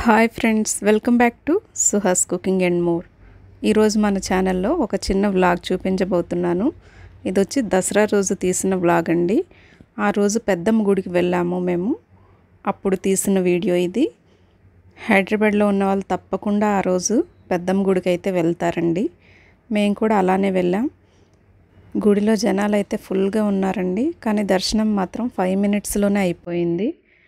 hi friends welcome back to Suhas cooking and more ఈరోజు మన ఛానల్లో ఒక చిన్న వ్లాగ్ చూపించబోతున్నాను ఇది వచ్చి దసరా రోజు తీసిన వ్లాగ్ అండి ఆ రోజు పెద్దమ్మ గుడికి వెళ్ళాము మేము అప్పుడు తీసిన వీడియో ఇది హైదరాబాద్లో ఉన్న వాళ్ళు తప్పకుండా ఆ రోజు పెద్దమ్మ గుడికి అయితే వెళ్తారండి మేము కూడా అలానే వెళ్ళాం గుడిలో జనాలు అయితే ఫుల్గా ఉన్నారండి కానీ దర్శనం మాత్రం ఫైవ్ మినిట్స్లోనే అయిపోయింది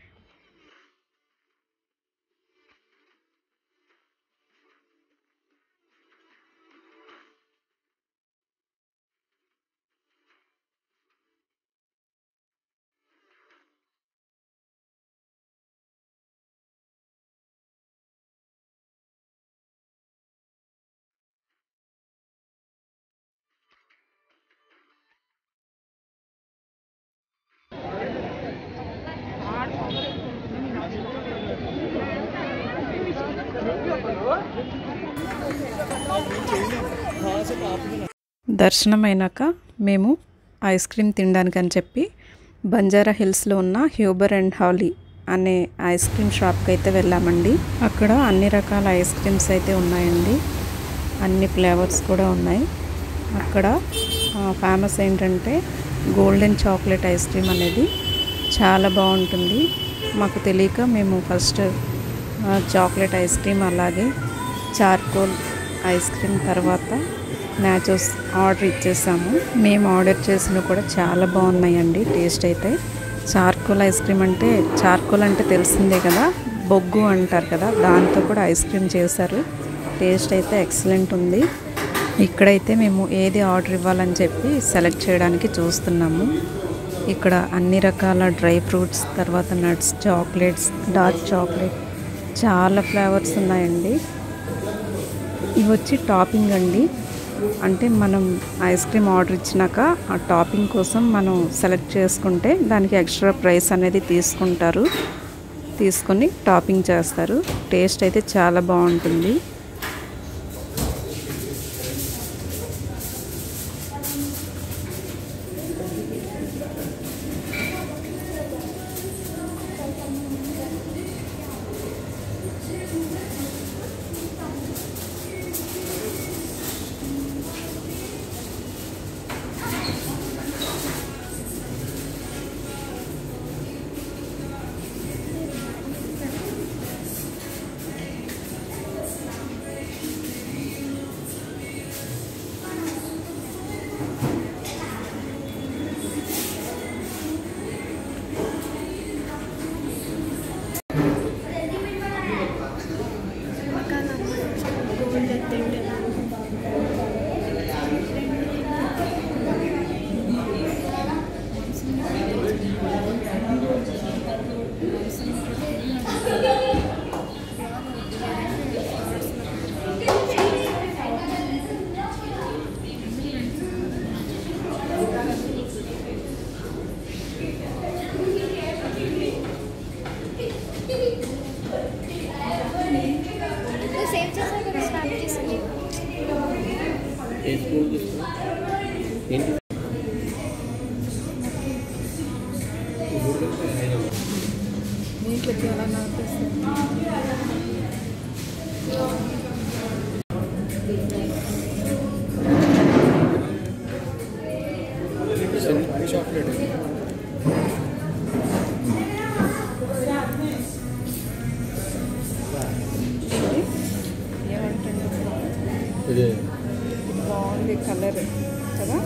దర్శనం అయినాక మేము ఐస్ క్రీమ్ తినడానికి అని చెప్పి బంజారా హిల్స్లో ఉన్న హ్యూబర్ అండ్ హాలీ అనే ఐస్ క్రీమ్ షాప్కి అయితే వెళ్ళామండి అక్కడ అన్ని రకాల ఐస్ క్రీమ్స్ అయితే ఉన్నాయండి అన్ని ఫ్లేవర్స్ కూడా ఉన్నాయి అక్కడ ఫేమస్ ఏంటంటే గోల్డెన్ చాక్లెట్ ఐస్ క్రీమ్ అనేది చాలా బాగుంటుంది మాకు తెలియక మేము ఫస్ట్ చాక్లెట్ ఐస్ క్రీమ్ అలాగే చార్కోల్ ఐస్ క్రీమ్ తర్వాత న్యాచోస్ ఆర్డర్ ఇచ్చేసాము మేము ఆర్డర్ చేసినవి కూడా చాలా బాగున్నాయండి టేస్ట్ అయితే చార్కోల్ ఐస్ క్రీమ్ అంటే చార్కోల్ అంటే తెలిసిందే కదా బొగ్గు అంటారు కదా దాంతో కూడా ఐస్ క్రీమ్ చేశారు టేస్ట్ అయితే ఎక్సలెంట్ ఉంది ఇక్కడైతే మేము ఏది ఆర్డర్ ఇవ్వాలని చెప్పి సెలెక్ట్ చేయడానికి చూస్తున్నాము ఇక్కడ అన్ని రకాల డ్రై ఫ్రూట్స్ తర్వాత నట్స్ చాక్లెట్స్ డార్క్ చాక్లెట్ చాలా ఫ్లేవర్స్ ఉన్నాయండి ఇవి వచ్చి టాపింగ్ అండి అంటే మనం ఐస్ క్రీమ్ ఆర్డర్ ఇచ్చినాక ఆ టాపింగ్ కోసం మనం సెలెక్ట్ చేసుకుంటే దానికి ఎక్స్ట్రా ప్రైస్ అనేది తీసుకుంటారు తీసుకొని టాపింగ్ చేస్తారు టేస్ట్ అయితే చాలా బాగుంటుంది సేవ్ చేసా కదా స్నాప్ చేసి చాక్లెట్ ఇది బాగుంది కలర్ కదా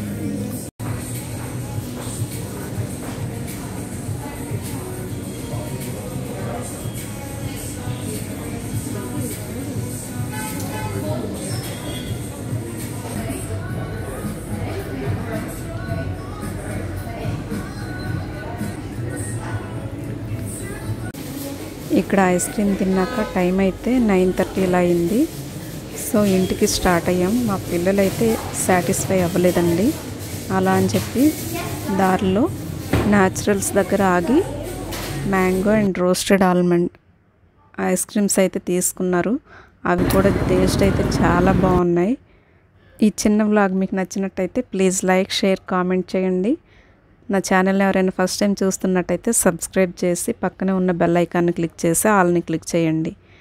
ఇక్కడ ఐస్ క్రీమ్ తిన్నాక టైం అయితే నైన్ థర్టీ ఇలా అయింది సో ఇంటికి స్టార్ట్ అయ్యాం మా పిల్లలైతే సాటిస్ఫై అవ్వలేదండి అలా అని చెప్పి దారిలో న్యాచురల్స్ దగ్గర ఆగి mango and roasted almond ice creams అయితే తీసుకున్నారు అవి కూడా టేస్ట్ అయితే చాలా బాగున్నాయి ఈ చిన్న వ్లాగ్ మీకు నచ్చినట్టయితే ప్లీజ్ లైక్ షేర్ కామెంట్ చేయండి నా ఛానల్ని ఎవరైనా ఫస్ట్ టైం చూస్తున్నట్టయితే సబ్స్క్రైబ్ చేసి పక్కనే ఉన్న బెల్ ఐకాన్ని క్లిక్ చేసి ఆల్ని క్లిక్ చేయండి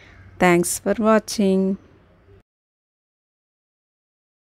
థ్యాంక్స్ ఫర్ వాచింగ్